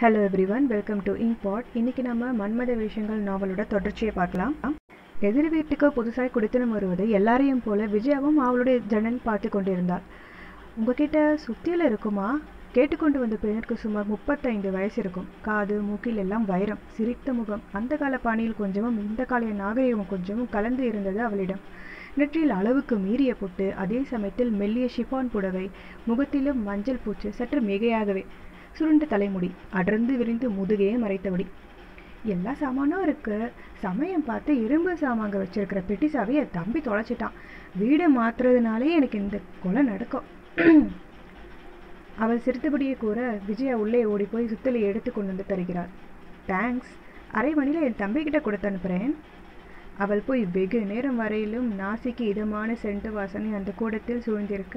hello everyone welcome to இங்பாட் இன்னைக்கு நம்ம மன்மத விஷயங்கள் நாவலோட தொடர்ச்சியை பார்க்கலாம் எதிர் வீட்டுக்கு புதுசாய் குடித்தனம் வருவது எல்லாரையும் போல விஜயாவும் அவளுடைய ஜன்னல் பார்த்து கொண்டிருந்தாள் உங்ககிட்ட சுத்தியில் இருக்குமா கேட்டுக்கொண்டு வந்த பெண்ணிற்கு சுமார் முப்பத்தைந்து வயசு இருக்கும் காது மூக்கில் எல்லாம் வைரம் சிரித்த முகம் அந்த கால பாணியில் கொஞ்சமும் இந்த கால நாகரிகமும் கொஞ்சமும் கலந்து இருந்தது அவளிடம் நெற்றியில் அளவுக்கு மீறிய பொட்டு அதே சமயத்தில் மெல்லிய ஷிஃபான் புடவை முகத்திலும் மஞ்சள் பூச்சு சற்று மிகையாகவே சுருண்ட தலைமுடி அடர்ந்து விரிந்து முதுகையே மறைத்தபடி எல்லா சாமானும் இருக்கு சமயம் பார்த்து இரும்பு சாமாங்க வச்சிருக்கிற பெட்டி சாவியை தம்பி தொலைச்சிட்டான் வீடை மாத்துறதுனாலே எனக்கு இந்த கொலை நடக்கும் அவள் சிரித்தபடியே கூற விஜயா உள்ளே ஓடி போய் சுத்தலை எடுத்து கொண்டு வந்து தருகிறாள் தேங்க்ஸ் அரை மணியில் என் தம்பிக்கிட்ட கொடுத்து அனுப்புகிறேன் அவள் போய் வெகு நேரம் வரையிலும் நாசிக்கு இதமான சென்ட்டு வாசனை அந்த கூடத்தில் சூழ்ந்திருக்க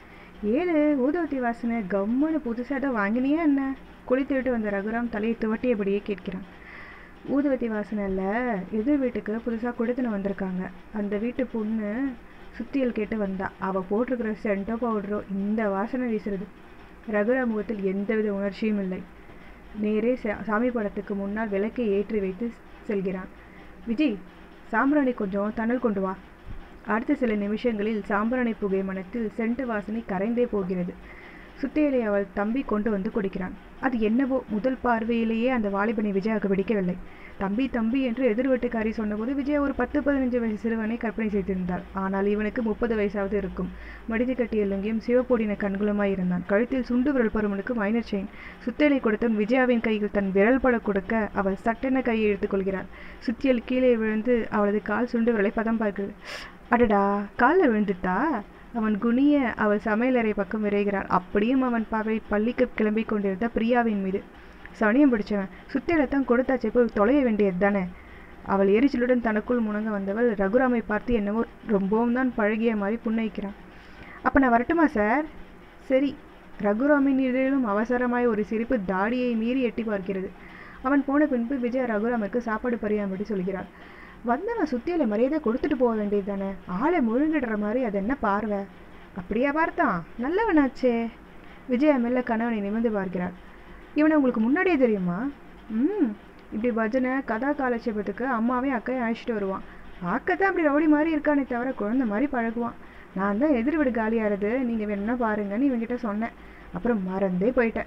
ஏழு ஊதுவத்தி வாசனை கம்முன்னு புதுசாக ஏதோ வாங்கினியா என்ன குளித்துவிட்டு வந்த ரகுராம் தலையை துவட்டியபடியே கேட்கிறான் ஊதுவத்தி வாசனை இல்லை எதிர் வீட்டுக்கு புதுசாக கொடுத்துன்னு வந்திருக்காங்க அந்த வீட்டு பொண்ணு சுத்தியல் கேட்டு வந்தா அவள் போட்டிருக்கிற சென்டோ பவுடரோ இந்த வாசனை வீசுறது ரகுராம் முகத்தில் எந்தவித உணர்ச்சியும் இல்லை நேரே சா- சாமி படத்துக்கு முன்னால் விளக்கை ஏற்றி வைத்து செல்கிறான் விஜய் சாம்பிராணி கொஞ்சம் தணல் கொண்டு வா அடுத்த சில நிமிஷங்களில் சாம்பிராணி புகை மணத்தில் சென்ட் வாசனை கரைந்தே போகிறது சுத்தியலை அவள் தம்பி கொண்டு வந்து கொடுக்கிறான் அது என்னவோ முதல் பார்வையிலேயே அந்த வாலிபனை விஜயாவுக்கு பிடிக்கவில்லை தம்பி தம்பி என்று எதிர் வீட்டுக்காரி சொன்னபோது விஜயா ஒரு பத்து பதினஞ்சு வயசு சிறுவனை கற்பனை செய்திருந்தாள் ஆனால் இவனுக்கு முப்பது வயசாவது இருக்கும் மடித்து கட்டிய லுங்கியும் சிவப்பொடின கண்களுமாய் இருந்தான் கழுத்தில் சுண்டு விரல் பருமனுக்கு மைனர் செயின் சுத்தியலை கொடுத்தவன் விஜயாவின் கையில் தன் விரல் பட கொடுக்க அவள் சட்டென கையை எடுத்துக்கொள்கிறாள் சுத்தியல் கீழே விழுந்து அவளது கால் சுண்டு விரலை பதம் பார்க்கிறது அடடா காலில் விழுந்துட்டா அவன் குனிய அவள் சமையலறை பக்கம் விரைகிறாள் அப்படியும் அவன் பார்வை பள்ளிக்கு கிளம்பி கொண்டிருந்த பிரியாவின் மீது சனியம் பிடிச்சவன் சுத்தியில தான் கொடுத்தாச்சே போய் தொலைய வேண்டியது தானே அவள் எரிச்சலுடன் தனக்குள் முணங்க வந்தவள் ரகுராமை பார்த்து என்னவோ ரொம்பவும் தான் பழகிய மாதிரி புன்னயிக்கிறான் அப்போ நான் வரட்டுமா சார் சரி ரகுராமின் இதழிலும் அவசரமாய் ஒரு சிரிப்பு தாடியை மீறி எட்டி பார்க்கிறது அவன் போன பின்பு விஜயா ரகுராமுக்கு சாப்பாடு பரியாமடி சொல்கிறாள் வந்தவன் சுத்தியில மரியாதை கொடுத்துட்டு போக வேண்டியது தானே ஆளை முழுங்கிடுற மாதிரி அது என்ன பார்வை அப்படியா பார்த்தான் நல்லவனாச்சே விஜயா மெல்ல கணவனை நிமிர்ந்து பார்க்கிறாள் இவனை உங்களுக்கு முன்னாடியே தெரியுமா ம் இப்படி பஜனை கதா காலட்சேபத்துக்கு அம்மாவையும் அக்கையும் அழைச்சிட்டு வருவான் பார்க்கத்தான் அப்படி ரவுடி மாதிரி இருக்கானே தவிர குழந்தை மாதிரி பழகுவான் நான் தான் எதிர் வீடு காலியாகிறது நீங்கள் வேணும்னா பாருங்கன்னு இவன்கிட்ட சொன்னேன் அப்புறம் மறந்தே போயிட்டேன்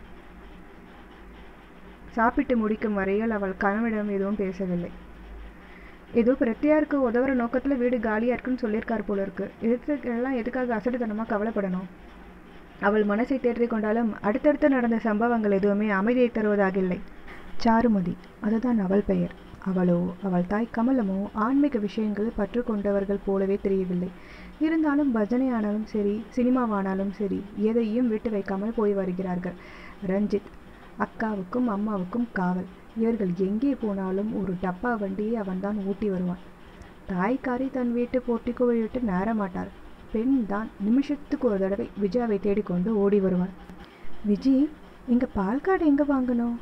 சாப்பிட்டு முடிக்கும் வரையில் அவள் கணவனிடம் எதுவும் பேசவில்லை ஏதோ பிரத்தியாருக்கு உதவுற நோக்கத்தில் வீடு காலியாக இருக்குன்னு சொல்லியிருக்கார் போல இருக்கு எதுக்கெல்லாம் எதுக்காக அசட்டுத்தனமாக கவலைப்படணும் அவள் மனசை தேற்றிக் கொண்டாலும் அடுத்தடுத்து நடந்த சம்பவங்கள் எதுவுமே அமைதியை தருவதாக இல்லை சாருமதி அதுதான் அவள் பெயர் அவளோ அவள் தாய் கமலமோ ஆன்மீக விஷயங்கள் பற்று கொண்டவர்கள் போலவே தெரியவில்லை இருந்தாலும் பஜனை ஆனாலும் சரி சினிமாவானாலும் சரி எதையும் விட்டு வைக்காமல் போய் வருகிறார்கள் ரஞ்சித் அக்காவுக்கும் அம்மாவுக்கும் காவல் இவர்கள் எங்கே போனாலும் ஒரு டப்பா வண்டியை அவன்தான் ஊட்டி வருவான் தாய்க்காரி தன் வீட்டு போட்டிக்குவை விட்டு நேரமாட்டாள் பெண் தான் நிமிஷத்துக்கு ஒரு தடவை விஜயாவை தேடிக்கொண்டு ஓடி வருவாள் விஜி இங்கே பால் கார்டு எங்கே வாங்கணும்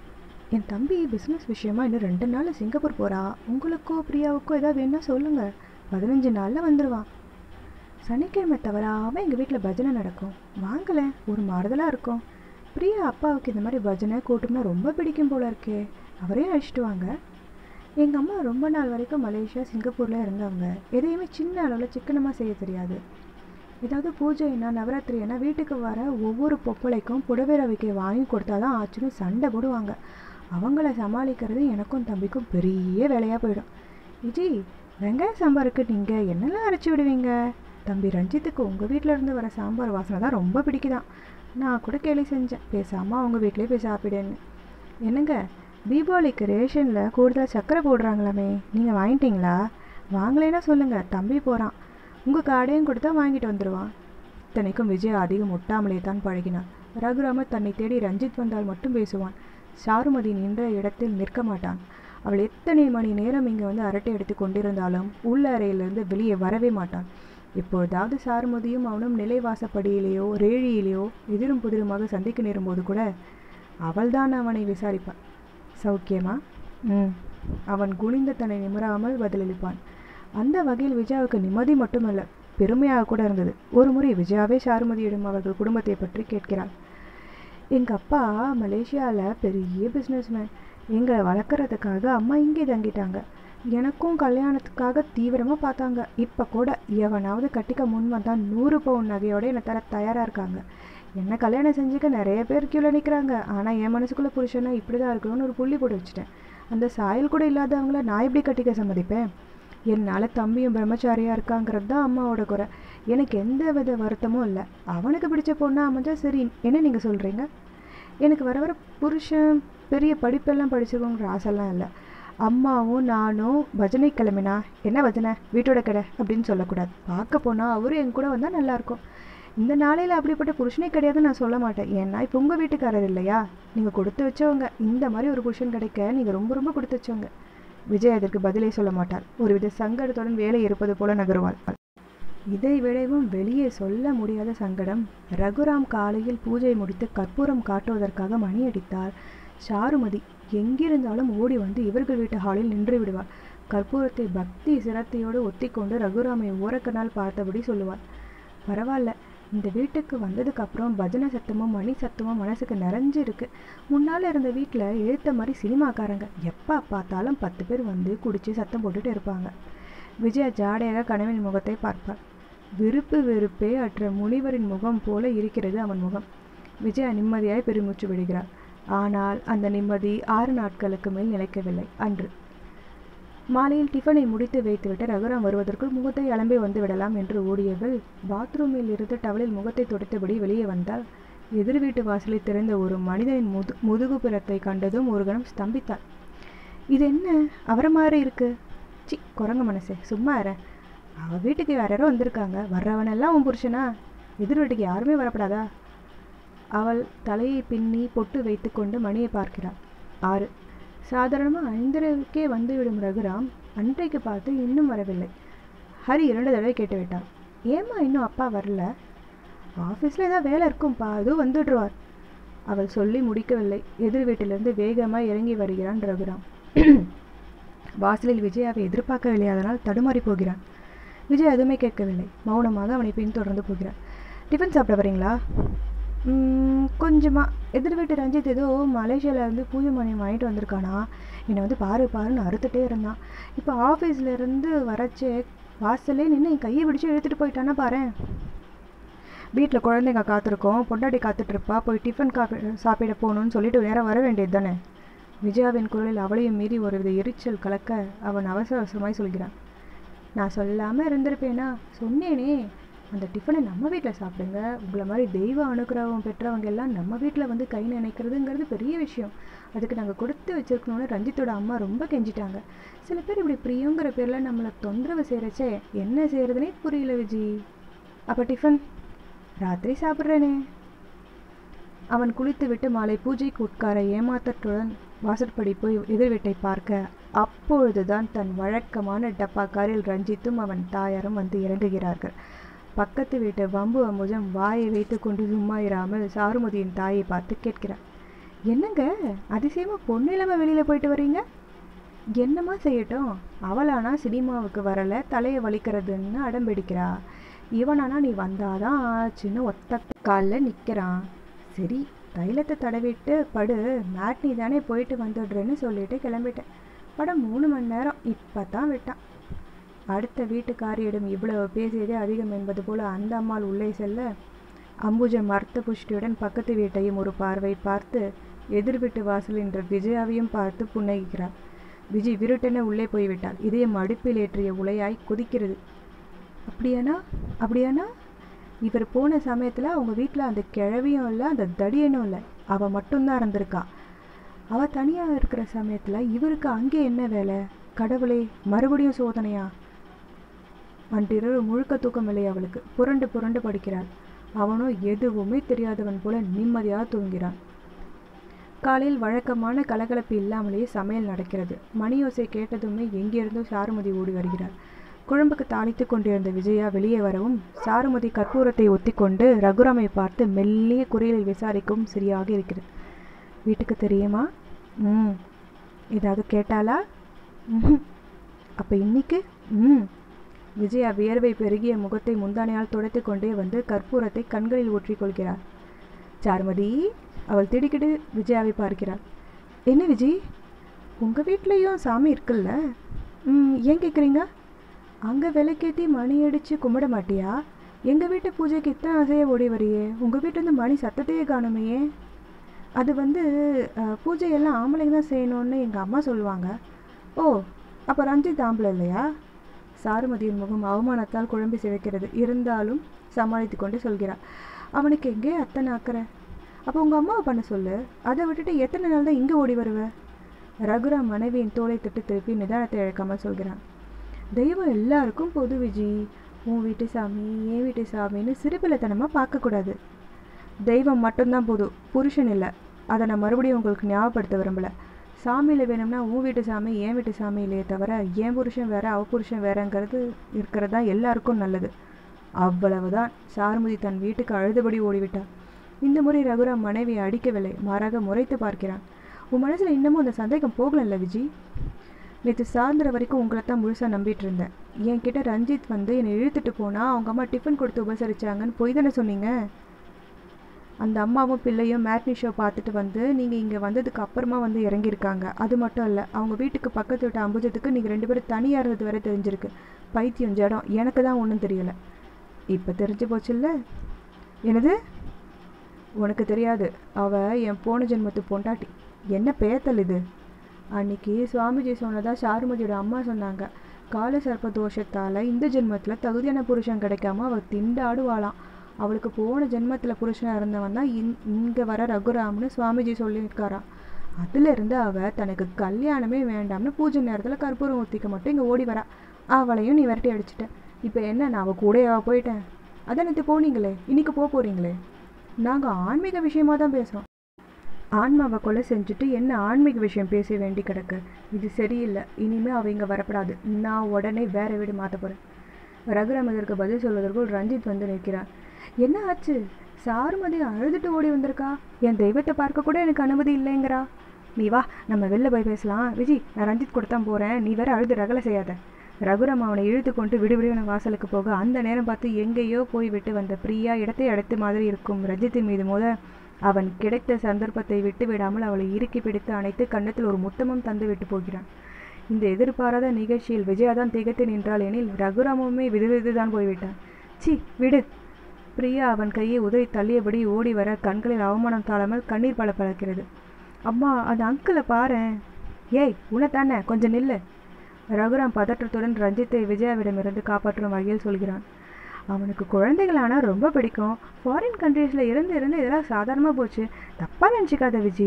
என் தம்பி பிஸ்னஸ் விஷயமா இன்னும் ரெண்டு நாள் சிங்கப்பூர் போகிறா உங்களுக்கோ பிரியாவுக்கோ ஏதாவது வேணா சொல்லுங்கள் பதினஞ்சு நாளில் வந்துடுவான் சனிக்கிழமை தவறாமல் எங்கள் வீட்டில் பஜனை நடக்கும் வாங்கலேன் ஒரு மாறுதலாக இருக்கும் பிரியா அப்பாவுக்கு இந்த மாதிரி பஜனை கூட்டம்னா ரொம்ப பிடிக்கும் போல இருக்கே அவரையும் அழைச்சிட்டு வாங்க எங்கள் அம்மா ரொம்ப நாள் வரைக்கும் மலேசியா சிங்கப்பூரில் இருந்தவங்க எதையுமே சின்ன அளவில் சிக்கனமாக செய்ய தெரியாது ஏதாவது பூஜைனா நவராத்திரினா வீட்டுக்கு வர ஒவ்வொரு பொப்பளைக்கும் புடவை ரவிக்கை வாங்கி கொடுத்தாதான் ஆச்சுன்னு சண்டை போடுவாங்க அவங்கள சமாளிக்கிறது எனக்கும் தம்பிக்கும் பெரிய வேலையாக போயிடும் விஜய் வெங்காய சாம்பாருக்கு நீங்கள் என்னெல்லாம் அரைச்சி விடுவீங்க தம்பி ரஞ்சித்துக்கு உங்கள் வீட்டில் இருந்து வர சாம்பார் வாசனை தான் ரொம்ப பிடிக்குதாம் நான் கூட கேலி செஞ்சேன் பேசாமல் அவங்க வீட்டிலே போய் சாப்பிடுன்னு என்னங்க தீபாவளிக்கு ரேஷனில் கூடுதல் சர்க்கரை போடுறாங்களாமே நீங்கள் வாங்கிட்டீங்களா வாங்கலைன்னா சொல்லுங்கள் தம்பி போகிறான் உங்கள் கார்டையும் கொடுத்தா வாங்கிட்டு வந்துடுவான் இத்தனைக்கும் விஜய் அதிகம் ஒட்டாமலே தான் பழகினான் ரகுராம தன்னை தேடி ரஞ்சித் வந்தால் மட்டும் பேசுவான் சாருமதி நின்ற இடத்தில் நிற்க மாட்டான் அவள் எத்தனை மணி நேரம் இங்கே வந்து அரட்டை எடுத்து கொண்டிருந்தாலும் உள்ள அறையிலிருந்து வெளியே வரவே மாட்டான் இப்பொழுதாவது சாருமதியும் அவனும் நிலைவாசப்படியிலேயோ ரேழியிலேயோ எதிரும் புதிருமாக சந்திக்க நேரும்போது கூட அவள்தான் அவனை விசாரிப்பாள் சௌக்கியமா ம் அவன் குனிந்த தன்னை நிமிராமல் பதிலளிப்பான் அந்த வகையில் விஜயாவுக்கு நிம்மதி மட்டுமல்ல பெருமையாக கூட இருந்தது ஒரு முறை விஜயாவே சாருமதியிடம் அவர்கள் குடும்பத்தை பற்றி கேட்கிறாள் எங்கள் அப்பா மலேசியாவில் பெரிய பிஸ்னஸ்மேன் எங்களை வளர்க்குறதுக்காக அம்மா இங்கே தங்கிட்டாங்க எனக்கும் கல்யாணத்துக்காக தீவிரமாக பார்த்தாங்க இப்போ கூட எவனாவது கட்டிக்க முன் வந்தால் நூறு பவுன் நகையோட என்னை தர தயாராக இருக்காங்க என்ன கல்யாணம் செஞ்சுக்க நிறைய பேர் க்யூவில் நிற்கிறாங்க ஆனால் என் மனசுக்குள்ளே புருஷனா இப்படி தான் இருக்கணும்னு ஒரு புள்ளி போட்டு வச்சுட்டேன் அந்த சாயல் கூட இல்லாதவங்கள நான் எப்படி கட்டிக்க சம்மதிப்பேன் என்னால் தம்பியும் பிரம்மச்சாரியாக இருக்காங்கிறது தான் அம்மாவோட குறை எனக்கு எந்த வித வருத்தமும் இல்லை அவனுக்கு பிடிச்ச பொண்ணாக அமைஞ்சா சரி என்ன நீங்கள் சொல்கிறீங்க எனக்கு வர வர புருஷன் பெரிய படிப்பெல்லாம் படிச்சிருக்கோங்கிற ஆசைலாம் இல்லை அம்மாவும் நானும் பஜனை கிளம்பினா என்ன பஜனை வீட்டோட கடை அப்படின்னு சொல்லக்கூடாது பார்க்க போனால் அவரும் என் கூட வந்தால் நல்லாயிருக்கும் இந்த நாளையில் அப்படிப்பட்ட புருஷனே கிடையாதுன்னு நான் சொல்ல மாட்டேன் ஏன்னா இப்போ உங்கள் வீட்டுக்காரர் இல்லையா நீங்கள் கொடுத்து வச்சவங்க இந்த மாதிரி ஒரு புருஷன் கிடைக்க நீங்கள் ரொம்ப ரொம்ப கொடுத்து வச்சவங்க விஜய் அதற்கு பதிலே சொல்ல மாட்டார் ஒருவித சங்கடத்துடன் வேலை இருப்பது போல நகருவாள் இதை விடவும் வெளியே சொல்ல முடியாத சங்கடம் ரகுராம் காலையில் பூஜை முடித்து கற்பூரம் காட்டுவதற்காக மணியடித்தால் சாருமதி எங்கிருந்தாலும் ஓடி வந்து இவர்கள் வீட்டு ஹாலில் நின்று விடுவாள் கற்பூரத்தை பக்தி சிரத்தையோடு ஒத்திக்கொண்டு ரகுராமை ஓரக்கனால் பார்த்தபடி சொல்லுவாள் பரவாயில்ல இந்த வீட்டுக்கு வந்ததுக்கு அப்புறம் பஜனை சத்தமும் மணி சத்தமும் மனசுக்கு நிறைஞ்சு இருக்கு முன்னால் இருந்த வீட்டில் எழுத்த மாதிரி சினிமாக்காரங்க எப்போ பார்த்தாலும் பத்து பேர் வந்து குடிச்சு சத்தம் போட்டுட்டு இருப்பாங்க விஜயா ஜாடையாக கனவின் முகத்தை பார்ப்பாள் விருப்பு வெறுப்பே அற்ற முனிவரின் முகம் போல இருக்கிறது அவன் முகம் விஜயா நிம்மதியாய் பெருமூச்சு விடுகிறாள் ஆனால் அந்த நிம்மதி ஆறு நாட்களுக்கு மேல் நிலைக்கவில்லை அன்று மாலையில் டிஃபனை முடித்து வைத்துவிட்டு ரகுராம் வருவதற்குள் முகத்தை அலம்பி வந்து விடலாம் என்று ஓடியவள் பாத்ரூமில் இருந்து டவலில் முகத்தை துடைத்தபடி வெளியே வந்தால் எதிர் வீட்டு வாசலில் திறந்த ஒரு மனிதனின் முது முதுகுப்புறத்தை கண்டதும் ஒரு கணம் ஸ்தம்பித்தாள் இது என்ன அவரை மாதிரி இருக்கு சி குரங்கு மனசே சும்மா இற அவ வீட்டுக்கு வேற யாரோ வந்திருக்காங்க வர்றவனெல்லாம் உன் புருஷனா எதிர் வீட்டுக்கு யாருமே வரப்படாதா அவள் தலையை பின்னி பொட்டு வைத்துக்கொண்டு மணியை பார்க்கிறாள் ஆறு சாதாரணமாக ஐந்தரைக்கே வந்துவிடும் ரகுராம் அன்றைக்கு பார்த்து இன்னும் வரவில்லை ஹரி இரண்டு தடவை கேட்டு விட்டான் ஏம்மா இன்னும் அப்பா வரல ஆஃபீஸில் ஏதாவது வேலை இருக்கும்பா அதுவும் வந்துடுவார் அவள் சொல்லி முடிக்கவில்லை எதிர் வீட்டிலிருந்து வேகமாக இறங்கி வருகிறான் ரகுராம் வாசலில் விஜயாவை எதிர்பார்க்கவில்லையாதனால் தடுமாறி போகிறான் விஜய் எதுவுமே கேட்கவில்லை மௌனமாக அவனை பின்தொடர்ந்து போகிறான் டிஃபன் சாப்பிட வரீங்களா கொஞ்சமாக எதிர் வீட்டு ரஞ்சித் ஏதோ மலேசியாவிலேருந்து பூஜை மணி வாங்கிட்டு வந்திருக்கானா என்னை வந்து பாரு பாருன்னு அறுத்துட்டே இருந்தான் இப்போ ஆஃபீஸ்லேருந்து வரச்சே வாசல்லே நின்று என் கையை பிடிச்சி இழுத்துட்டு போயிட்டானா பாரு வீட்டில் குழந்தைங்க காத்திருக்கோம் பொண்டாட்டி காத்துட்ருப்பா போய் டிஃபன் காப்பி சாப்பிட போகணும்னு சொல்லிட்டு நேரம் வர வேண்டியது தானே விஜயாவின் குரலில் அவளையும் மீறி ஒருவித எரிச்சல் கலக்க அவன் அவசர அவசரமாய் சொல்கிறான் நான் சொல்லாமல் இருந்திருப்பேனா சொன்னேனே அந்த டிஃபனை நம்ம வீட்டில் சாப்பிடுங்க உங்களை மாதிரி தெய்வ அனுகிரகம் பெற்றவங்க எல்லாம் நம்ம வீட்டில் வந்து கை நினைக்கிறதுங்கிறது பெரிய விஷயம் அதுக்கு நாங்கள் கொடுத்து வச்சிருக்கணும்னு ரஞ்சித்தோட அம்மா ரொம்ப கெஞ்சிட்டாங்க சில பேர் இப்படி பிரியங்கிற பேரில் நம்மளை தொந்தரவு செய்கிறச்சே என்ன செய்கிறதுனே புரியல விஜி அப்போ டிஃபன் ராத்திரி சாப்பிட்றேனே அவன் குளித்துவிட்டு மாலை பூஜைக்கு உட்கார ஏமாற்றத்துடன் வாசற்படி போய் எதிர் வீட்டை பார்க்க அப்பொழுதுதான் தன் வழக்கமான டப்பா காரில் ரஞ்சித்தும் அவன் தாயாரும் வந்து இறங்குகிறார்கள் பக்கத்து வீட்டு வம்பு அம்புஜம் வாயை வைத்து கொண்டு சும்மா இராமல் சாருமதியின் தாயை பார்த்து கேட்கிறார் என்னங்க அதிசயமாக பொண்ணு இல்லாமல் வெளியில் போயிட்டு வரீங்க என்னம்மா செய்யட்டும் அவளானா சினிமாவுக்கு வரலை தலையை வலிக்கிறதுன்னு அடம் பிடிக்கிறா இவனானா நீ வந்தாதான் ஆச்சுன்னு ஒத்த காலில் நிற்கிறான் சரி தைலத்தை தடவிட்டு படு மேட்னி தானே போயிட்டு வந்துடுறேன்னு சொல்லிட்டு கிளம்பிட்டேன் படம் மூணு மணி நேரம் இப்போ தான் விட்டான் அடுத்த வீட்டுக்காரியிடம் இவ்வளவு பேசியதே அதிகம் என்பது போல அந்த அம்மாள் உள்ளே செல்ல அம்புஜம் மர்த்த புஷ்டியுடன் பக்கத்து வீட்டையும் ஒரு பார்வை பார்த்து எதிர் வீட்டு வாசல் என்ற விஜயாவையும் பார்த்து புன்னகிக்கிறார் விஜய் விருட்டென உள்ளே போய்விட்டாள் இதயம் அடுப்பில் ஏற்றிய உலையாய் கொதிக்கிறது அப்படியானா அப்படியானா இவர் போன சமயத்தில் அவங்க வீட்டில் அந்த கிழவியும் இல்லை அந்த தடியனும் இல்லை அவள் மட்டும்தான் இருந்திருக்கா அவள் தனியாக இருக்கிற சமயத்தில் இவருக்கு அங்கே என்ன வேலை கடவுளே மறுபடியும் சோதனையா அன்றிரவு முழுக்க தூக்கமில்லை அவளுக்கு புரண்டு புரண்டு படிக்கிறாள் அவனோ எதுவுமே தெரியாதவன் போல நிம்மதியாக தூங்கிறான் காலையில் வழக்கமான கலகலப்பு இல்லாமலேயே சமையல் நடக்கிறது மணியோசை கேட்டதுமே எங்கிருந்தோ சாருமதி ஓடி வருகிறாள் குழம்புக்கு தாளித்து கொண்டிருந்த விஜயா வெளியே வரவும் சாருமதி கற்பூரத்தை ஒத்திக்கொண்டு ரகுராமை பார்த்து மெல்லிய குரலில் விசாரிக்கவும் சரியாக இருக்கிறது வீட்டுக்கு தெரியுமா ம் ஏதாவது கேட்டாளா ம் அப்போ இன்னைக்கு ம் விஜயா வியர்வை பெருகிய முகத்தை முந்தானையால் துடைத்து கொண்டே வந்து கற்பூரத்தை கண்களில் ஊற்றிக் கொள்கிறார் சாருமதி அவள் திடுக்கிட்டு விஜயாவை பார்க்கிறாள் என்ன விஜி உங்கள் வீட்லேயும் சாமி இருக்குல்ல ம் ஏன் கேட்குறீங்க அங்கே விளக்கேற்றி மணி அடித்து கும்பிட மாட்டியா எங்கள் வீட்டு பூஜைக்கு இத்தனை அசைய ஓடி வரியே உங்கள் வீட்டிலேருந்து மணி சத்தத்தையே காணுமையே அது வந்து அஹ், பூஜையெல்லாம் ஆம்பளைங்க தான் செய்யணும்னு எங்கள் அம்மா சொல்லுவாங்க ஓ அப்போ ரஞ்சித் ஆம்பளை இல்லையா சாருமதியின் முகம் அவமானத்தால் குழம்பி சிதைக்கிறது இருந்தாலும் சமாளித்து கொண்டு சொல்கிறாள் அவனுக்கு எங்கே அத்தனை அக்கறை அப்போ உங்கள் அம்மாவை பண்ண சொல்லு அதை விட்டுட்டு எத்தனை நாள் தான் இங்கே ஓடி வருவ ரகுராம் மனைவியின் தோலை தொட்டு திருப்பி நிதானத்தை இழக்காமல் சொல்கிறான் தெய்வம் எல்லாருக்கும் பொது விஜி உன் வீட்டு சாமி என் வீட்டு சாமின்னு சிறுபிள்ளைத்தனமாக பார்க்கக்கூடாது தெய்வம் மட்டும்தான் போதும் புருஷன் இல்லை அதை நான் மறுபடியும் உங்களுக்கு ஞாபகப்படுத்த விரும்பலை சாமியில் வேணும்னா உன் வீட்டு சாமி என் வீட்டு சாமி இல்லையே தவிர என் புருஷன் வேற அவ புருஷன் வேறங்கிறது இருக்கிறது தான் எல்லாருக்கும் நல்லது அவ்வளவுதான் சாருமதி தன் வீட்டுக்கு அழுதபடி ஓடிவிட்டான் இந்த முறை ரகுராம் மனைவியை அடிக்கவில்லை மாறாக முறைத்து பார்க்கிறான் உன் மனசில் இன்னமும் அந்த சந்தேகம் போகலல்ல விஜி நேற்று சாயந்தர வரைக்கும் உங்களை தான் முழுசாக நம்பிட்டு இருந்தேன் என்கிட்ட ரஞ்சித் வந்து என்னை இழுத்துட்டு போனா அவங்க அம்மா டிஃபன் கொடுத்து உபசரிச்சாங்கன்னு பொய் தானே சொன்னீங்க அந்த அம்மாவும் பிள்ளையும் மேட்னி ஷோ பார்த்துட்டு வந்து நீங்கள் இங்கே வந்ததுக்கு அப்புறமா வந்து இறங்கியிருக்காங்க அது மட்டும் இல்லை அவங்க வீட்டுக்கு பக்கத்து வீட்டு அம்புஜத்துக்கு நீங்கள் ரெண்டு பேரும் தனியாக இருந்தது வரை தெரிஞ்சிருக்கு பைத்தியம் ஜடம் எனக்கு தான் ஒன்றும் தெரியலை இப்போ தெரிஞ்சு போச்சுல்ல என்னது உனக்கு தெரியாது அவ என் போன ஜென்மத்து பொண்டாட்டி என்ன பேத்தல் இது அன்னைக்கு சுவாமிஜி சொன்னதா சாருமதியோட அம்மா சொன்னாங்க கால சர்ப்ப தோஷத்தால் இந்த ஜென்மத்தில் தகுதியான புருஷன் கிடைக்காம அவள் திண்டாடுவாளாம் அவளுக்கு போன ஜென்மத்தில் புருஷனாக இருந்தவன் தான் இன் இங்கே வர ரகுராம்னு சுவாமிஜி சொல்லியிருக்காராம் அதிலிருந்து அவ தனக்கு கல்யாணமே வேண்டாம்னு பூஜை நேரத்தில் கற்பூரம் ஊற்றிக்க மட்டும் இங்கே ஓடி வரா அவளையும் நீ விரட்டி அடிச்சிட்ட இப்போ என்ன நான் அவள் கூடவா போயிட்டேன் அதான் நேற்று போனீங்களே இன்னைக்கு போக போகிறீங்களே நாங்கள் ஆன்மீக விஷயமா தான் பேசுகிறோம் ஆன்மாவை கொலை செஞ்சுட்டு என்ன ஆன்மீக விஷயம் பேச வேண்டி கிடக்கு இது சரியில்லை இனிமே அவ இங்கே வரப்படாது நான் உடனே வேற வீடு மாற்ற போகிறேன் ரகுராம் இதற்கு பதில் சொல்வதற்குள் ரஞ்சித் வந்து நிற்கிறான் என்ன ஆச்சு சாருமதி அழுதுட்டு ஓடி வந்திருக்கா என் தெய்வத்தை பார்க்க கூட எனக்கு அனுமதி இல்லைங்கிறா நீ வா நம்ம வெளில போய் பேசலாம் விஜி நான் ரஞ்சித் கூட தான் போகிறேன் நீ வேற அழுது ரகலை செய்யாத ரகுராம் அவனை இழுத்து கொண்டு விடுவிடுவன வாசலுக்கு போக அந்த நேரம் பார்த்து எங்கேயோ போய் விட்டு வந்த பிரியா இடத்தை அடைத்த மாதிரி இருக்கும் ரஜித்தின் மீது மோத அவன் கிடைத்த சந்தர்ப்பத்தை விட்டு விடாமல் அவளை இறுக்கி பிடித்து அணைத்து கன்னத்தில் ஒரு முத்தமும் தந்து விட்டு போகிறான் இந்த எதிர்பாராத நிகழ்ச்சியில் விஜயா தான் திகைத்து நின்றாள் எனில் ரகுராமுமே விதுவிது தான் போய்விட்டான் சி விடு பிரியா அவன் கையை உதறி தள்ளியபடி ஓடி வர கண்களில் அவமானம் தாழாமல் கண்ணீர் பல பழக்கிறது அம்மா அந்த அங்கிளை பாரேன் ஏய் உனத்தானே கொஞ்சம் நில்லு ரகுராம் பதற்றத்துடன் ரஞ்சித்தை விஜயாவிடமிருந்து காப்பாற்றும் வகையில் சொல்கிறான் அவனுக்கு குழந்தைகள் ஆனால் ரொம்ப பிடிக்கும் ஃபாரின் கண்ட்ரீஸில் இருந்து இருந்து இதெல்லாம் சாதாரணமாக போச்சு தப்பாக நினச்சிக்காத விஜி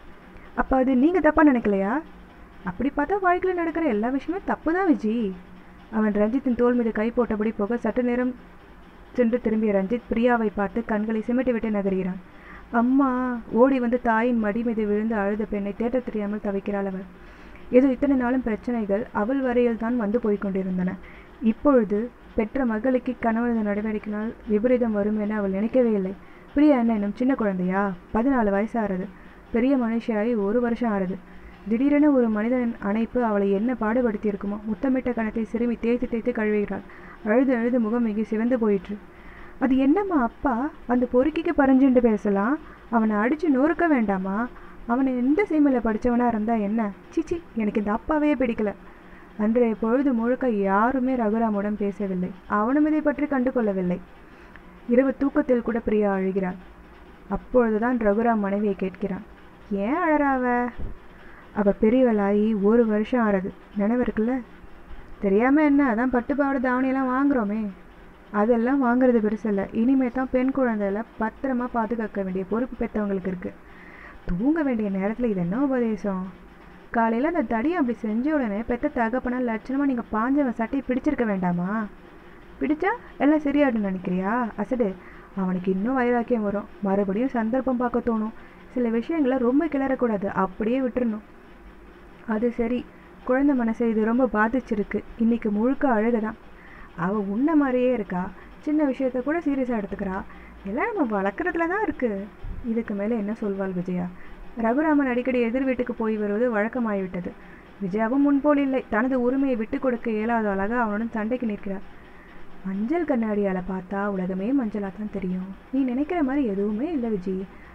அப்போ அது நீங்கள் தப்பாக நினைக்கலையா அப்படி பார்த்தா வாழ்க்கையில் நடக்கிற எல்லா விஷயமே தப்பு தான் விஜி அவன் ரஞ்சித்தின் தோள் மீது கை போட்டபடி போக சற்று நேரம் சென்று திரும்பிய ரஞ்சித் பிரியாவை பார்த்து கண்களை சிமிட்டி விட்டு நகர்கிறான் அம்மா ஓடி வந்து தாயின் மடி மீது விழுந்து அழுத பெண்ணை தேட்டத் தெரியாமல் தவிக்கிறாள் அவள் ஏதோ இத்தனை நாளும் பிரச்சனைகள் அவள் வரையில் தான் வந்து போய்க் கொண்டிருந்தன இப்பொழுது பெற்ற மகளுக்கு கணவனது நடவடிக்கையினால் விபரீதம் வரும் என அவள் நினைக்கவே இல்லை பிரியா என்ன இன்னும் சின்ன குழந்தையா பதினாலு வயசு ஆறுது பெரிய மனுஷியாகி ஒரு வருஷம் ஆறுது திடீரென ஒரு மனிதன் அணைப்பு அவளை என்ன பாடுபடுத்தி இருக்குமோ முத்தமிட்ட கணத்தை சிறுமி தேய்த்து தேய்த்து கழுவுகிறாள் அழுது அழுது முகம் மிகி சிவந்து போயிற்று அது என்னம்மா அப்பா அந்த பொறுக்கிக்கு பறிஞ்சுண்டு பேசலாம் அவனை அடித்து நொறுக்க வேண்டாமா அவனை எந்த சீமையில் படித்தவனா இருந்தா என்ன சிச்சி எனக்கு இந்த அப்பாவே பிடிக்கல அன்றைய பொழுது முழுக்க யாருமே ரகுராமுடன் பேசவில்லை அவனும் இதை பற்றி கண்டு கொள்ளவில்லை இரவு தூக்கத்தில் கூட பிரியா அழுகிறாள் அப்பொழுதுதான் ரகுராம் மனைவியை கேட்கிறான் ஏன் அழறாவ அவ பெரியவளாகி ஒரு வருஷம் ஆறுது நினைவு இருக்குல்ல தெரியாம என்ன அதான் பட்டு பாவாடை தாவணியெல்லாம் வாங்குறோமே அதெல்லாம் வாங்குறது பெருசில்ல இனிமே தான் பெண் குழந்தையில பத்திரமா பாதுகாக்க வேண்டிய பொறுப்பு பெற்றவங்களுக்கு இருக்கு தூங்க வேண்டிய நேரத்தில் இது என்ன உபதேசம் காலையில் அந்த தடியை அப்படி செஞ்ச உடனே பெத்த தகப்பனா லட்சணமாக நீங்கள் பாஞ்சவன் சட்டையை பிடிச்சிருக்க வேண்டாமா பிடிச்சா எல்லாம் சரியாயிடும்னு நினைக்கிறியா அசடு அவனுக்கு இன்னும் வைராக்கியம் வரும் மறுபடியும் சந்தர்ப்பம் பார்க்க தோணும் சில விஷயங்களை ரொம்ப கிளறக்கூடாது அப்படியே விட்டுறணும் அது சரி குழந்தை மனசை இது ரொம்ப பாதிச்சிருக்கு இன்னைக்கு முழுக்க அழுகை தான் அவள் உன்ன மாதிரியே இருக்கா சின்ன விஷயத்த கூட சீரியஸாக எடுத்துக்கிறா எல்லாம் நம்ம வளர்க்குறதுல தான் இருக்குது இதுக்கு மேலே என்ன சொல்வாள் விஜயா ரகுராமன் அடிக்கடி எதிர் வீட்டுக்கு போய் வருவது வழக்கமாகிவிட்டது விஜயாவும் முன்போல் இல்லை தனது உரிமையை விட்டு கொடுக்க இயலாதவளாக அவனுடன் சண்டைக்கு நிற்கிறார் மஞ்சள் கண்ணாடியால் பார்த்தா உலகமே மஞ்சளாக தான் தெரியும் நீ நினைக்கிற மாதிரி எதுவுமே இல்லை விஜி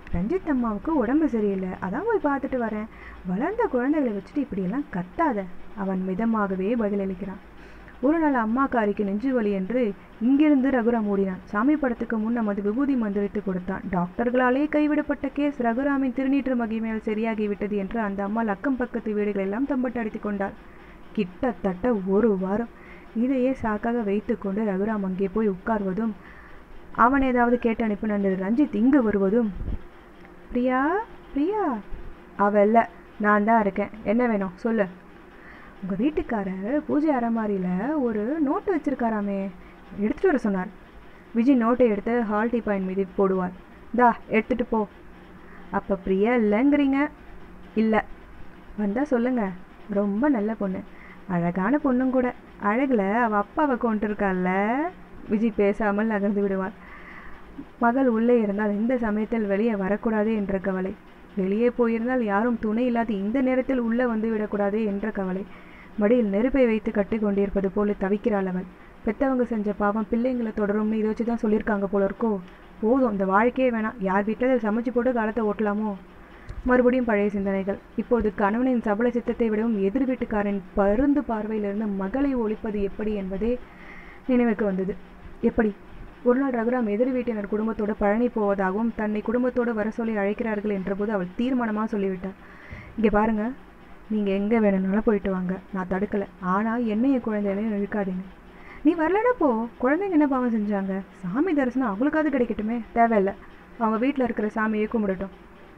ரஞ்சித் அம்மாவுக்கு உடம்பு சரியில்லை அதான் போய் பார்த்துட்டு வரேன் வளர்ந்த குழந்தைகளை வச்சுட்டு இப்படியெல்லாம் கத்தாத அவன் மிதமாகவே பதிலளிக்கிறான் ஒரு நாள் அம்மாக்காரிக்கு நெஞ்சு வலி என்று இங்கிருந்து ரகுராம் ஓடினான் சாமி படத்துக்கு முன் நமது விபூதி மந்திரித்து கொடுத்தான் டாக்டர்களாலே கைவிடப்பட்ட கேஸ் ரகுராமின் திருநீற்று மகிமையால் சரியாகிவிட்டது என்று அந்த அம்மா அக்கம் பக்கத்து வீடுகளெல்லாம் தம்பட்டு அடித்து கொண்டாள் கிட்டத்தட்ட ஒரு வாரம் இதையே சாக்காக வைத்துக்கொண்டு ரகுராம் அங்கே போய் உட்கார்வதும் அவன் ஏதாவது கேட்டு அனுப்பின ரஞ்சித் இங்கு வருவதும் பிரியா பிரியா அவ இல்லை நான் தான் இருக்கேன் என்ன வேணும் சொல்லு உங்கள் வீட்டுக்காரர் பூஜை அறமாரியில் ஒரு நோட்டு வச்சிருக்காராமே எடுத்துகிட்டு வர சொன்னார் விஜய் நோட்டை எடுத்து ஹால் பாயிண்ட் மீது போடுவார் தா எடுத்துகிட்டு போ அப்போ பிரியா இல்லைங்கிறீங்க இல்லை வந்தால் சொல்லுங்க ரொம்ப நல்ல பொண்ணு அழகான பொண்ணும் கூட அழகில் அவள் அப்பாவை கொண்டு இருக்கால்ல விஜய் பேசாமல் நகர்ந்து விடுவார் மகள் உள்ளே இருந்தால் இந்த சமயத்தில் வெளியே வரக்கூடாது என்ற கவலை வெளியே போயிருந்தால் யாரும் துணை இல்லாத இந்த நேரத்தில் உள்ளே வந்து விடக்கூடாது என்ற கவலை மடியில் நெருப்பை வைத்து கட்டி கொண்டிருப்பது போல தவிக்கிறாள் அவள் பெத்தவங்க செஞ்ச பாவம் பிள்ளைங்களை தொடரும்னு இதை வச்சு தான் சொல்லியிருக்காங்க போல இருக்கோ போதும் இந்த வாழ்க்கையே வேணாம் யார் வீட்டில் சமைச்சு போட்டு காலத்தை ஓட்டலாமோ மறுபடியும் பழைய சிந்தனைகள் இப்போது கணவனின் சபல சித்தத்தை விடவும் எதிர் வீட்டுக்காரன் பருந்து பார்வையிலிருந்து மகளை ஒழிப்பது எப்படி என்பதே நினைவுக்கு வந்தது எப்படி ஒரு நாள் ரகுராம் எதிர் வீட்டினர் குடும்பத்தோடு பழனி போவதாகவும் தன்னை குடும்பத்தோடு வர சொல்லி அழைக்கிறார்கள் என்றபோது அவள் தீர்மானமாக சொல்லிவிட்டாள் இங்கே பாருங்க நீங்கள் எங்கே வேணும்னாலும் போயிட்டு வாங்க நான் தடுக்கலை ஆனால் என்னையும் குழந்தைகளையும் இழுக்காதீங்க நீ வரலனா போ குழந்தைங்க என்ன பாவம் செஞ்சாங்க சாமி தரிசனம் அவங்களுக்காவது கிடைக்கட்டுமே தேவையில்லை அவங்க வீட்டில் இருக்கிற சாமியை கும்பிடட்டும்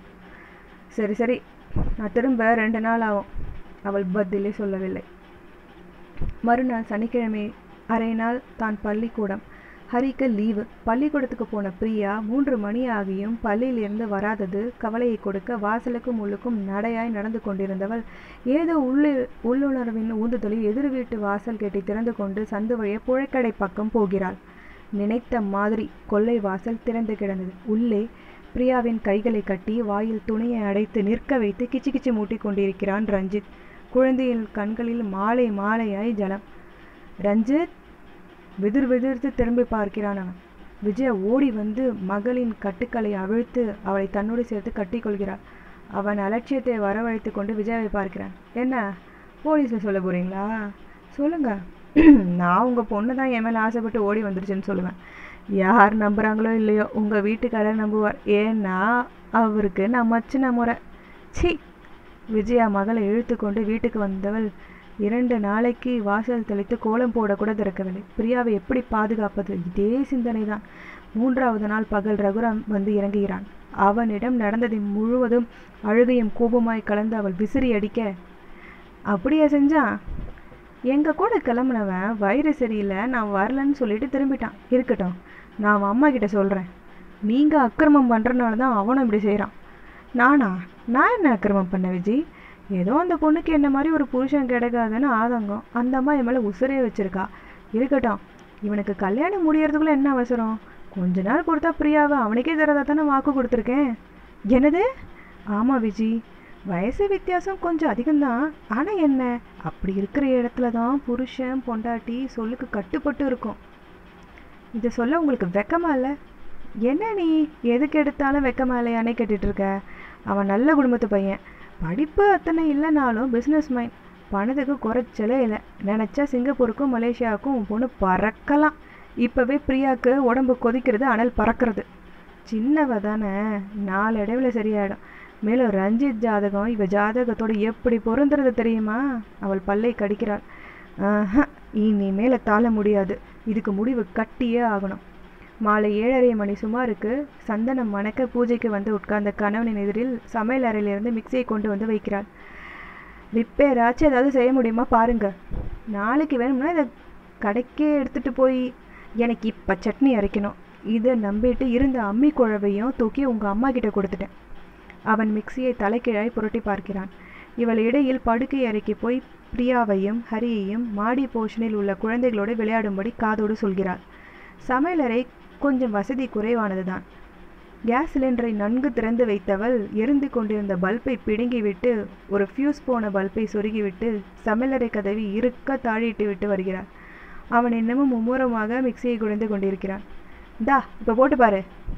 சரி சரி நான் திரும்ப ரெண்டு நாள் ஆகும் அவள் பதிலே சொல்லவில்லை மறுநாள் சனிக்கிழமை அரை நாள் தான் பள்ளிக்கூடம் ஹரிக்கு லீவு பள்ளிக்கூடத்துக்கு போன பிரியா மூன்று மணி ஆகியும் பள்ளியிலிருந்து வராதது கவலையை கொடுக்க வாசலுக்கும் உள்ளுக்கும் நடையாய் நடந்து கொண்டிருந்தவள் ஏதோ உள்ளு உள்ளுணர்வின் ஊந்துதலில் எதிர் வீட்டு வாசல் கேட்டை திறந்து கொண்டு சந்து வழிய புழைக்கடை பக்கம் போகிறாள் நினைத்த மாதிரி கொள்ளை வாசல் திறந்து கிடந்தது உள்ளே பிரியாவின் கைகளை கட்டி வாயில் துணியை அடைத்து நிற்க வைத்து கிச்சு கிச்சு மூட்டி கொண்டிருக்கிறான் ரஞ்சித் குழந்தையின் கண்களில் மாலை மாலையாய் ஜலம் ரஞ்சித் விதிர் விதிர்த்து திரும்பி பார்க்கிறான் அவன் விஜயா ஓடி வந்து மகளின் கட்டுக்களை அவிழ்த்து அவளை தன்னோடு சேர்த்து கட்டிக்கொள்கிறாள் அவன் அலட்சியத்தை வரவழைத்து கொண்டு விஜயாவை பார்க்கிறான் என்ன போலீஸில் சொல்ல போறீங்களா சொல்லுங்க நான் உங்கள் பொண்ணு தான் என் மேலே ஆசைப்பட்டு ஓடி வந்துருச்சுன்னு சொல்லுவேன் யார் நம்புகிறாங்களோ இல்லையோ உங்கள் வீட்டுக்காரர் நம்புவார் ஏன்னா அவருக்கு நான் மச்சின முறை சி விஜயா மகளை இழுத்து கொண்டு வீட்டுக்கு வந்தவள் இரண்டு நாளைக்கு வாசல் தெளித்து கோலம் போட கூட திறக்கவில்லை பிரியாவை எப்படி பாதுகாப்பது இதே சிந்தனை தான் மூன்றாவது நாள் பகல் ரகுராம் வந்து இறங்குகிறான் அவனிடம் நடந்ததை முழுவதும் அழுகையும் கோபமாய் கலந்து அவள் விசிறி அடிக்க அப்படியா செஞ்சான் எங்க கூட கிளம்புனவன் வயிறு சரியில்லை நான் வரலன்னு சொல்லிட்டு திரும்பிட்டான் இருக்கட்டும் நான் அவன் அம்மா கிட்ட சொல்றேன் நீங்க அக்கிரமம் பண்றனால தான் அவனும் இப்படி செய்றான் நானா நான் என்ன அக்கிரமம் பண்ண விஜி ஏதோ அந்த பொண்ணுக்கு என்ன மாதிரி ஒரு புருஷன் கிடைக்காதுன்னு ஆதங்கம் அந்த அம்மா என் மேலே உசுரே வச்சிருக்கா இருக்கட்டும் இவனுக்கு கல்யாணம் முடியறதுக்குள்ள என்ன அவசரம் கொஞ்ச நாள் கொடுத்தா பிரியாவை அவனுக்கே தரதா தானே வாக்கு கொடுத்துருக்கேன் என்னது ஆமாம் விஜி வயசு வித்தியாசம் கொஞ்சம் அதிகம்தான் ஆனால் என்ன அப்படி இருக்கிற இடத்துல தான் புருஷன் பொண்டாட்டி சொல்லுக்கு கட்டுப்பட்டு இருக்கும் இதை சொல்ல உங்களுக்கு வெக்கமா இல்லை என்ன நீ எதுக்கு எடுத்தாலும் வெக்கமா இல்லையானே கேட்டுட்டு இருக்க அவன் நல்ல குடும்பத்து பையன் படிப்பு அத்தனை இல்லைனாலும் பிஸ்னஸ் மைண்ட் பணத்துக்கு குறைச்சலே இல்லை நினச்சா சிங்கப்பூருக்கும் மலேசியாவுக்கும் உன் பொண்ணு பறக்கலாம் இப்போவே பிரியாவுக்கு உடம்பு கொதிக்கிறது அனல் பறக்கிறது சின்னவ தானே நாளடைவில் சரியாயிடும் மேலும் ரஞ்சித் ஜாதகம் இவ ஜாதகத்தோட எப்படி பொருந்துறது தெரியுமா அவள் பல்லை கடிக்கிறாள் ஆஹா இனிமேல தாழ முடியாது இதுக்கு முடிவு கட்டியே ஆகணும் மாலை ஏழரை மணி சுமாருக்கு சந்தனம் மணக்க பூஜைக்கு வந்து உட்கார்ந்த கணவனின் எதிரில் சமையல் அறையிலிருந்து மிக்சியை கொண்டு வந்து வைக்கிறாள் ரிப்பேராச்சும் ஏதாவது செய்ய முடியுமா பாருங்க நாளைக்கு வேணும்னா இதை கடைக்கே எடுத்துட்டு போய் எனக்கு இப்போ சட்னி அரைக்கணும் இதை நம்பிட்டு இருந்த அம்மி குழவையும் தூக்கி உங்கள் அம்மா கிட்ட கொடுத்துட்டேன் அவன் மிக்சியை தலைக்கீழாய் புரட்டி பார்க்கிறான் இவள் இடையில் படுக்கை அறைக்கு போய் பிரியாவையும் ஹரியையும் மாடி போர்ஷனில் உள்ள குழந்தைகளோடு விளையாடும்படி காதோடு சொல்கிறாள் சமையலறை கொஞ்சம் வசதி குறைவானதுதான் கேஸ் சிலிண்டரை நன்கு திறந்து வைத்தவள் எரிந்து கொண்டிருந்த பல்பை பிடுங்கிவிட்டு ஒரு ஃபியூஸ் போன பல்பை சொருகிவிட்டு சமையலறை கதவி இருக்க தாழிட்டு விட்டு வருகிறாள் அவன் இன்னமும் மும்முரமாக மிக்சியை குடைந்து கொண்டிருக்கிறான் இந்தா இப்போ போட்டு பாரு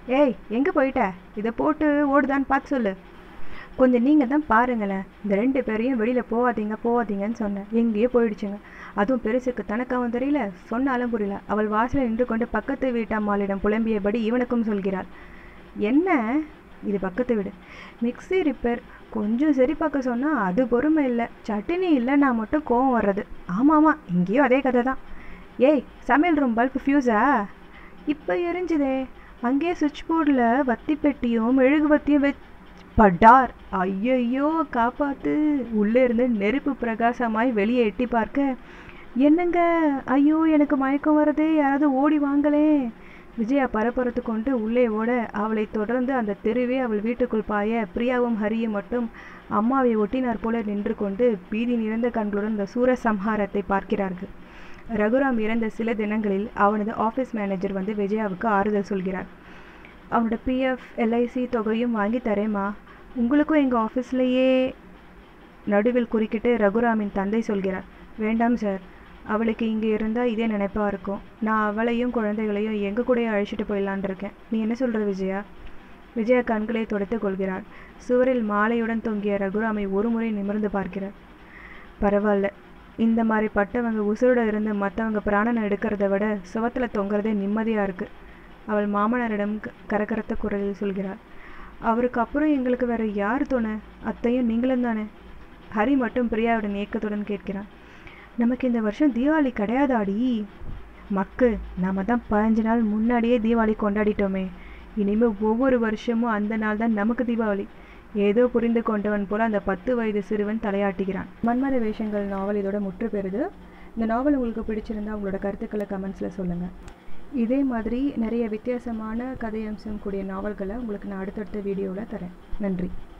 ஏய் எங்கே போயிட்ட இதை போட்டு ஓடுதான்னு பார்த்து சொல்லு கொஞ்சம் நீங்கள் தான் பாருங்களேன் இந்த ரெண்டு பேரையும் வெளியில் போகாதீங்க போகாதீங்கன்னு சொன்னேன் எங்கேயோ போயிடுச்சுங்க அதுவும் பெருசுக்கு தனக்காவும் தெரியல சொன்னாலும் புரியல அவள் வாசலில் நின்று கொண்டு பக்கத்து வீட்டம்மாளிடம் புலம்பியபடி இவனுக்கும் சொல்கிறாள் என்ன இது பக்கத்து வீடு மிக்ஸி ரிப்பேர் கொஞ்சம் சரி பார்க்க சொன்னால் அது பொறுமை இல்லை சட்டினி இல்லைன்னா மட்டும் கோவம் வர்றது ஆமாம் ஆமாம் இங்கேயும் அதே கதை தான் ஏய் சமையல் ரூம் பல்ப் ஃப்யூஸா இப்போ எரிஞ்சுதே அங்கேயே சுவிட்ச் போர்டில் வத்தி பெட்டியும் மெழுகுவத்தியும் வெச் படார் ஐயையோ காப்பாத்து உள்ளே இருந்து நெருப்பு பிரகாசமாய் வெளியே எட்டி பார்க்க என்னங்க ஐயோ எனக்கு மயக்கம் வருதே யாராவது ஓடி வாங்களே விஜயா பரபரத்து கொண்டு உள்ளே ஓட அவளை தொடர்ந்து அந்த தெருவே அவள் வீட்டுக்குள் பாய பிரியாவும் ஹரியும் மட்டும் அம்மாவை ஒட்டினார் போல நின்று கொண்டு பீதி நிறைந்த கண்களுடன் இந்த சூரசம்ஹாரத்தை பார்க்கிறார்கள் ரகுராம் இறந்த சில தினங்களில் அவனது ஆஃபீஸ் மேனேஜர் வந்து விஜயாவுக்கு ஆறுதல் சொல்கிறார் அவனோட பிஎஃப் எல்ஐசி தொகையும் வாங்கி தரேம்மா உங்களுக்கும் எங்கள் ஆஃபீஸ்லேயே நடுவில் குறுக்கிட்டு ரகுராமின் தந்தை சொல்கிறார் வேண்டாம் சார் அவளுக்கு இங்கே இருந்தால் இதே நினைப்பாக இருக்கும் நான் அவளையும் குழந்தைகளையும் எங்கள் கூடயே அழைச்சிட்டு போயிடலான் இருக்கேன் நீ என்ன சொல்கிற விஜயா விஜயா கண்களை துடைத்து கொள்கிறார் சுவரில் மாலையுடன் தொங்கிய ரகுராமை ஒரு முறை நிமிர்ந்து பார்க்கிறார் பரவாயில்ல இந்த மாதிரி பட்டவங்க உசுரோட இருந்து மற்றவங்க பிராணனை எடுக்கிறத விட சுவத்தில் தொங்குறதே நிம்மதியாக இருக்குது அவள் மாமனாரிடம் க- கரகரத்த குரலில் சொல்கிறாள் அவருக்கு அப்புறம் எங்களுக்கு வேற யார் துணை அத்தையும் நீங்களும் தானே ஹரி மட்டும் பிரியாவுடன் ஏக்கத்துடன் கேட்கிறான் நமக்கு இந்த வருஷம் தீபாவளி கிடையாதாடி மக்கு நாம தான் பதினஞ்சு நாள் முன்னாடியே தீபாவளி கொண்டாடிட்டோமே இனிமே ஒவ்வொரு வருஷமும் அந்த நாள் தான் நமக்கு தீபாவளி ஏதோ புரிந்து கொண்டவன் போல அந்த பத்து வயது சிறுவன் தலையாட்டுகிறான் மன்மத வேஷங்கள் நாவல் இதோட முற்று பெறுது இந்த நாவல் உங்களுக்கு பிடிச்சிருந்தா உங்களோட கருத்துக்களை கமெண்ட்ஸில் சொல்லுங்கள் இதே மாதிரி நிறைய வித்தியாசமான கதை அம்சம் கூடிய நாவல்களை உங்களுக்கு நான் அடுத்தடுத்த வீடியோவில் தரேன் நன்றி